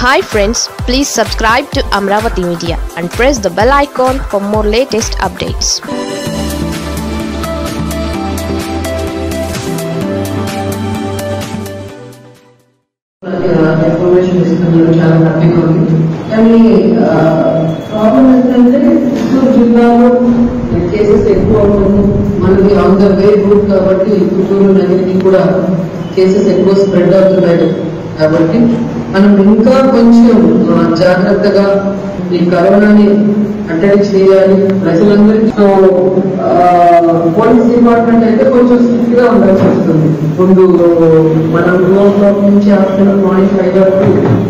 hi friends please subscribe to Amaravati media and press the bell icon for more latest updates information ఇస్తున్నారు చాలా హ్యాపీగా ఉంది కానీ problem ఏంటంటే చిత్తూరు జిల్లాలో కేసెస్ ఎక్కువ ఉంటుంది మనకి ఆన్ ద వే రూట్ కాబట్టి చిత్తూరు నగరికి కూడా కేసెస్ ఎక్కువ స్ప్రెడ్ అవుతున్నాయి కాబట్టి మనం ఇంకా కొంచెం ఆ, జాగ్రత్తగా ఈ కరోనాని కట్టడి చేయాలి ప్రజలందరికీ సో పోలీస్ డిపార్ట్మెంట్ అయితే కొంచెం స్ట్రిక్ట్ గా ఉండాల్సి వస్తుంది ముందు మనం టూ ఓ క్లాక్ నుంచి ఆఫ్టర్నూన్ మార్నింగ్ ఫైవ్ వరకు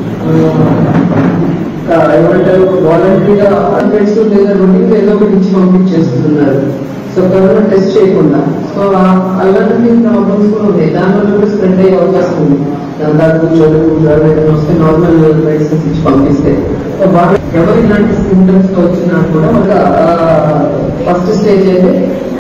ఆ, ఏమంటారు వాలంటరీగా అడ్రస్ లేదా రొటీన్ ఏదో ఒకటి ఇచ్చి పంపించేస్తున్నారు సో కరోనా టెస్ట్ చేయకుండా సో అలాంటి ప్రాబ్లమ్స్ కూడా ఉన్నాయి దానివల్ల కూడా స్ప్రెడ్ అయ్యే అవకాశం ఉంది దాదాపు జలుబు జ్వరం ఏదైనా వస్తే నార్మల్ మెడిసిన్స్ ఇచ్చి పంపిస్తే సో వాళ్ళు ఎవరు ఇలాంటి సింటమ్స్ తో వచ్చినా కూడా ఒక ఫస్ట్ స్టేజ్ అయితే